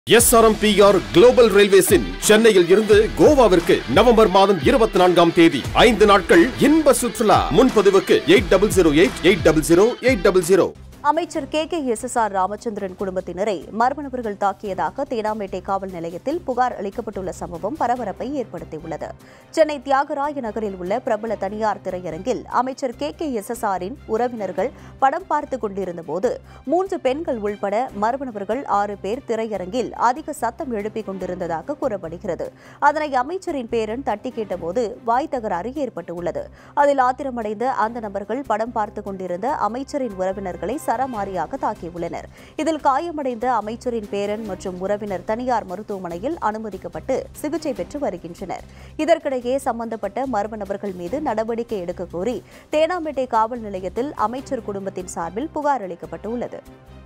SRMPR global ரயில்வேஸின் சென்னையில் இருந்து கோவாவிற்கு November மாதம் இருபத்தி நான்காம் தேதி ஐந்து நாட்கள் இன்ப சுற்றுலா முன்பதிவுக்கு eight double zero eight eight double zero eight double zero அமைச்சர் K K S S R Ramachandran குடும்பத்தினரை மர்ம நபர்கள் தாக்கியதாக தேனாம்பேட்டை காவல் நிலையத்தில் புகார் அளிக்கப்பட்டுள்ள சம்பவம் பரபரப்பை ஏற்படுத்தியுள்ளது சென்னை தியாகராய நகரில் உள்ள பிரபல தனியார் திரையரங்கில் அமைச்சர் கே கே எஸ் எஸ் ஆரின் உறவினர்கள் படம் பார்த்துக் கொண்டிருந்தபோது மூன்று பெண்கள் உள்பட மர்ம நபர்கள் ஆறு பேர் திரையரங்கில் அதிக சத்தம் எழுப்பிக் கொண்டிருந்ததாக கூறப்படுகிறது அதனை அமைச்சரின் பேரன் தட்டி கேட்டபோது வாய் தகராறு ஏற்பட்டுள்ளது அதில் ஆத்திரமடைந்த அந்த நபர்கள் படம் பார்த்துக் கொண்டிருந்த அமைச்சரின் உறவினர்களை சரமாரியாக தாக்கியுள்ளனர் இதில் காயமடைந்த அமைச்சரின் பேரன் மற்றும் உறவினர் தனியார் மருத்துவமனையில் அனுமதிக்கப்பட்டு சிகிச்சை பெற்று வருகின்றனர் இதற்கிடையே சம்பந்தப்பட்ட மர்ம நபர்கள் மீது நடவடிக்கை எடுக்க கோரி தேனாம்பேட்டை காவல் நிலையத்தில் அமைச்சர் குடும்பத்தின் சார்பில் புகார் அளிக்கப்பட்டுள்ளது